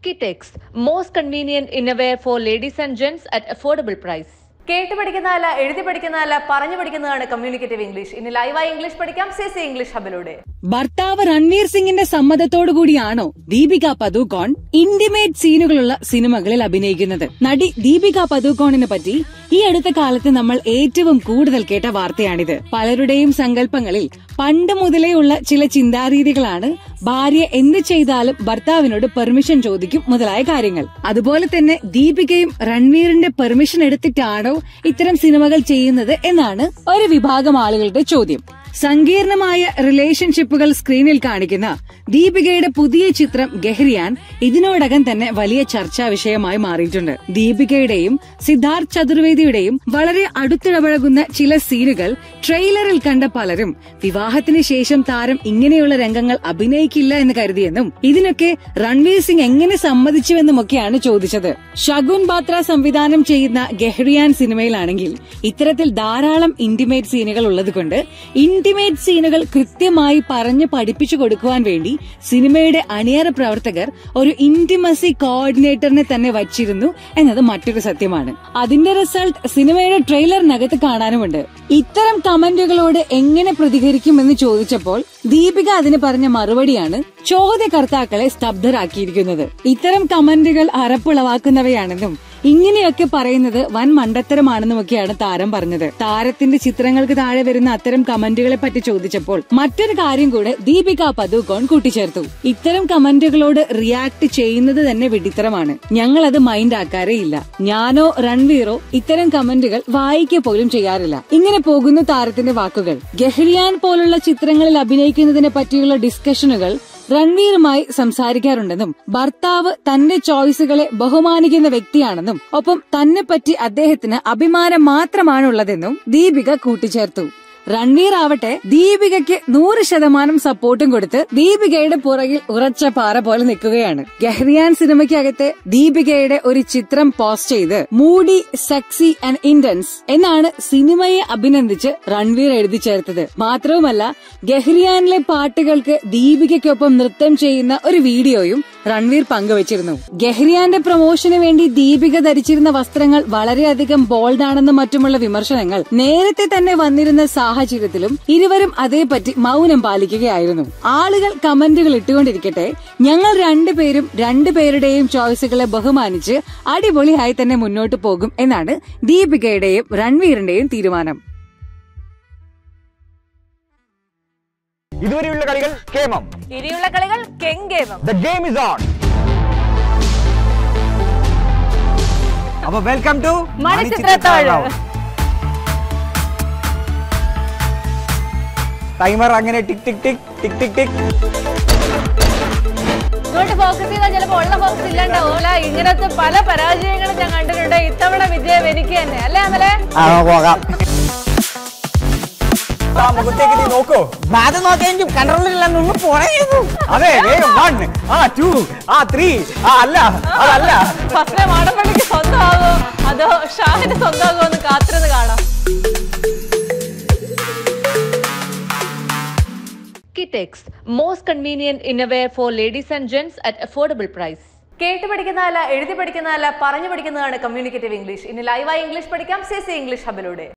Kitex, most convenient innerwear for ladies and gents at affordable price. കേട്ട് പഠിക്കുന്നതല്ല എഴുതി പഠിക്കുന്നതല്ല പറഞ്ഞു പഠിക്കുന്നതാണ് കമ്മ്യൂണിക്കേറ്റീവ് ഇംഗ്ലീഷ് ഇനി ലൈവായി ഇംഗ്ലീഷ് പഠിക്കാം സി സി ഇംഗ്ലീഷ് ഹബിലൂടെ ഭർത്താവ് രൺവീർ സിംഗിന്റെ സമ്മതത്തോടു കൂടിയാണോ ദീപിക പദുകോൺ ഇന്റിമേറ്റ് സീനുകളുള്ള സിനിമകളിൽ അഭിനയിക്കുന്നത് നടി ദീപിക പദുകോണിനെ പറ്റി ഈ അടുത്ത കാലത്ത് നമ്മൾ ഏറ്റവും കൂടുതൽ കേട്ട വാർത്തയാണിത് പലരുടെയും സങ്കല്പങ്ങളിൽ പണ്ട് മുതലേ ഉള്ള ചില ചിന്താരീതികളാണ് ഭാര്യ എന്ത് ചെയ്താലും ഭർത്താവിനോട് പെർമിഷൻ ചോദിക്കും മുതലായ കാര്യങ്ങൾ അതുപോലെ തന്നെ ദീപികയും രൺവീറിന്റെ പെർമിഷൻ എടുത്തിട്ടാണോ ഇത്തരം സിനിമകൾ ചെയ്യുന്നത് എന്നാണ് ഒരു വിഭാഗം ആളുകളുടെ ചോദ്യം സങ്കീർണമായ റിലേഷൻഷിപ്പുകൾ സ്ക്രീനിൽ കാണിക്കുന്ന ദീപികയുടെ പുതിയ ചിത്രം ഗഹരിയാൻ ഇതിനോടകം തന്നെ വലിയ ചർച്ചാ വിഷയമായി മാറിയിട്ടുണ്ട് ദീപികയുടെയും സിദ്ധാർത്ഥ് ചതുർവേദിയുടെയും വളരെ അടുത്തിടപഴകുന്ന ചില സീനുകൾ ട്രെയിലറിൽ കണ്ട പലരും വിവാഹത്തിന് ശേഷം താരം ഇങ്ങനെയുള്ള രംഗങ്ങൾ അഭിനയിക്കില്ല എന്ന് കരുതിയെന്നും ഇതിനൊക്കെ രൺവീർ സിംഗ് എങ്ങനെ സമ്മതിച്ചുവെന്നുമൊക്കെയാണ് ചോദിച്ചത് ഷഗുൻ ബാത്ര സംവിധാനം ചെയ്യുന്ന ഗഹ്രിയാൻ സിനിമയിലാണെങ്കിൽ ഇത്തരത്തിൽ ധാരാളം ഇന്റിമേറ്റ് സീനുകൾ ഉള്ളതുകൊണ്ട് ഇന്റിമേറ്റ് സീനുകൾ കൃത്യമായി പറഞ്ഞു പഠിപ്പിച്ചു കൊടുക്കുവാൻ വേണ്ടി സിനിമയുടെ അണിയറ പ്രവർത്തകർ ഒരു ഇന്റിമസി കോർഡിനേറ്ററിനെ തന്നെ വച്ചിരുന്നു എന്നത് മറ്റൊരു സത്യമാണ് അതിന്റെ റിസൾട്ട് സിനിമയുടെ ട്രെയിലറിനകത്ത് കാണാനുമുണ്ട് ഇത്തരം കമന്റുകളോട് എങ്ങനെ പ്രതികരിക്കുമെന്ന് ചോദിച്ചപ്പോൾ ദീപിക അതിന് പറഞ്ഞ മറുപടിയാണ് ചോദ്യകർത്താക്കളെ സ്തബ്ധരാക്കിയിരിക്കുന്നത് ഇത്തരം കമന്റുകൾ അറപ്പുളവാക്കുന്നവയാണെന്നും ഇങ്ങനെയൊക്കെ പറയുന്നത് വൻ മണ്ടത്തരമാണെന്നുമൊക്കെയാണ് താരം പറഞ്ഞത് താരത്തിന്റെ ചിത്രങ്ങൾക്ക് താഴെ വരുന്ന അത്തരം കമന്റുകളെ പറ്റി ചോദിച്ചപ്പോൾ മറ്റൊരു കാര്യം കൂടെ ദീപിക പദുകോൺ കൂട്ടിച്ചേർത്തു ഇത്തരം കമന്റുകളോട് റിയാക്ട് ചെയ്യുന്നത് തന്നെ വിഡിത്തരമാണ് ഞങ്ങൾ അത് മൈൻഡ് ആക്കാറേയില്ല ഞാനോ രൺവീറോ ഇത്തരം കമന്റുകൾ വായിക്കുക പോലും ചെയ്യാറില്ല ഇങ്ങനെ പോകുന്നു താരത്തിന്റെ വാക്കുകൾ ഗഹ്രിയാൻ പോലുള്ള ചിത്രങ്ങളിൽ അഭിനയിക്കുന്നതിനെ പറ്റിയുള്ള ഡിസ്കഷനുകൾ രൺവീറുമായി സംസാരിക്കാറുണ്ടെന്നും ഭർത്താവ് തന്റെ ചോയ്സുകളെ ബഹുമാനിക്കുന്ന വ്യക്തിയാണെന്നും ഒപ്പം തന്നെ പറ്റി അദ്ദേഹത്തിന് അഭിമാനം മാത്രമാണുള്ളതെന്നും ദീപിക കൂട്ടിച്ചേർത്തു രൺവീർ ആവട്ടെ ദീപികയ്ക്ക് നൂറ് ശതമാനം സപ്പോർട്ടും കൊടുത്ത് ദീപികയുടെ പുറകിൽ ഉറച്ച പാറ പോലെ നിൽക്കുകയാണ് ഗഹ്രിയാൻ സിനിമയ്ക്കകത്ത് ദീപികയുടെ ഒരു ചിത്രം പോസ്റ്റ് ചെയ്ത് മൂഡി സെക്സി ആൻഡ് ഇന്റൻസ് എന്നാണ് സിനിമയെ അഭിനന്ദിച്ച് രൺവീർ എഴുതി ചേർത്തത് മാത്രവുമല്ല ഗഹ്രിയാനിലെ പാട്ടുകൾക്ക് ദീപികയ്ക്കൊപ്പം നൃത്തം ചെയ്യുന്ന ഒരു വീഡിയോയും രൺവീർ പങ്കുവച്ചിരുന്നു ഗഹ്രിയാന്റെ പ്രൊമോഷന് വേണ്ടി ദീപിക ധരിച്ചിരുന്ന വസ്ത്രങ്ങൾ വളരെയധികം ബോൾഡ് ആണെന്നും മറ്റുമുള്ള വിമർശനങ്ങൾ നേരത്തെ തന്നെ വന്നിരുന്ന സാഹചര്യത്തിലും ഇരുവരും അതേപറ്റി മൗനം പാലിക്കുകയായിരുന്നു ആളുകൾ കമന്റുകൾ ഇട്ടുകൊണ്ടിരിക്കട്ടെ ഞങ്ങൾ രണ്ടുപേരും രണ്ടുപേരുടെയും ചോയ്സുകളെ ബഹുമാനിച്ച് അടിപൊളിയായി തന്നെ മുന്നോട്ട് പോകും എന്നാണ് ദീപികയുടെയും രൺവീറിന്റെയും തീരുമാനം ഇതുവരെയുള്ള കളികൾ കേമം ഇനിയുള്ള കളികൾ കെങ്കേമം ദ ഗെയിം ഇസ് ഓൺ അപ്പൊ വെൽക്കം ടു മണിച്ചിത്രത്താഴ്. ടൈമർ അങ്ങനെ ടിക് ടിക് ടിക് ടിക് ടിക് ടിക് ഇങ്ങോട്ട് ഫോക്കസ് ചെയ്താൽ ചിലപ്പോൾ ഉള്ള ഫോക്കസ് ഇല്ലാണ്ടാവും അല്ല ഇങ്ങനത്തെ പല പരാജയങ്ങളും ഞാൻ കണ്ടിട്ടുണ്ട് ഇത്തവണ വിജയം എനിക്ക് തന്നെ അല്ലേ അമലെ ആ പോകാം ആ മുഖത്തേക്ക് നീ നോക്കൂ അത് നോക്കാൻ എനിക്ക് കൺട്രോളില്ല നിന്ന് പോണേ അതെ വേഗം വൺ ആ ടു ആ ത്രീ ആ അല്ല അതല്ല ഫസ്റ്റ് മാടപ്പള്ളിക്ക് സ്വന്തമാകോ അതോ ഷാഹിന് സ്വന്തമാകോ എന്ന് കാത്തിരുന്ന് കാണാം Kitex, most convenient innerwear for ladies and gents at affordable price. കേട്ട് പഠിക്കുന്നതല്ല എഴുതി പഠിക്കുന്നതല്ല പറഞ്ഞു പഠിക്കുന്നതാണ് കമ്മ്യൂണിക്കേറ്റീവ് ഇംഗ്ലീഷ് ഇനി ലൈവായി ഇംഗ്ലീഷ് പഠിക്കാം സി സി ഇംഗ്ലീഷ് ഹബിലൂടെ